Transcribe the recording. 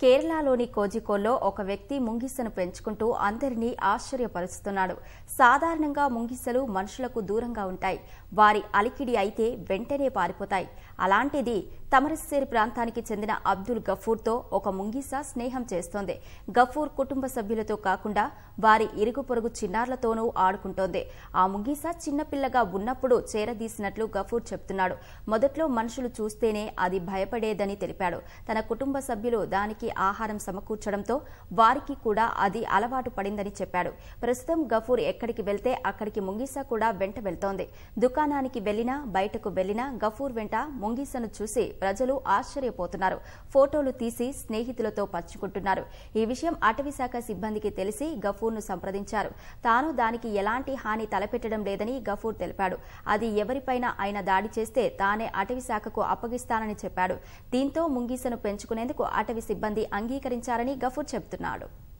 కేరళలోని కోజికోల్లో ఒక వ్యక్తి ముంగిసను పెంచుకుంటూ అందరినీ ఆశ్చర్యపరుస్తున్నాడు సాధారణంగా ముంగిసలు మనుషులకు దూరంగా ఉంటాయి వారి అలికిడి అయితే వెంటనే పారిపోతాయి అలాంటిది తమరస్సేరి ప్రాంతానికి చెందిన అబ్దుల్ గఫూర్తో ఒక ముంగిస స్నేహం చేస్తోంది గఫూర్ కుటుంబ సభ్యులతో కాకుండా వారి ఇరుగు పొరుగు చిన్నారులతోనూ ఆడుకుంటోంది ఆ ముంగిస చిన్నపిల్లగా ఉన్నప్పుడు చేరదీసినట్లు గఫూర్ చెప్తున్నాడు మొదట్లో మనుషులు చూస్తేనే అది భయపడేదని తెలిపాడు తన కుటుంబ సభ్యులు దానికి ఆహారం సమకూర్చడంతో వారికి కూడా అది అలవాటు పడిందని చెప్పాడు ప్రస్తుతం గఫూర్ ఎక్కడికి వెళ్తే అక్కడికి ముంగిస కూడా వెంట వెళ్తోంది దుకాణానికి వెళ్లినా బయటకు వెళ్లినా గఫూర్ వెంట ముంగిసను చూసి ప్రజలు ఆశ్చర్యపోతున్నారు ఫోటోలు తీసి స్నేహితులతో పంచుకుంటున్నారు ఈ విషయం అటవీశాఖ సిబ్బందికి తెలిసి గఫూర్ను సంప్రదించారు తాను దానికి ఎలాంటి హాని తలపెట్టడం లేదని గఫూర్ తెలిపాడు అది ఎవరిపైన అయినా దాడి చేస్తే తానే అటవీ శాఖకు అప్పగిస్తానని చెప్పాడు దీంతో ముంగీసను పెంచుకునేందుకు అటవీ సిబ్బంది అంగీకరించారని గఫూర్ చెబుతున్నాడు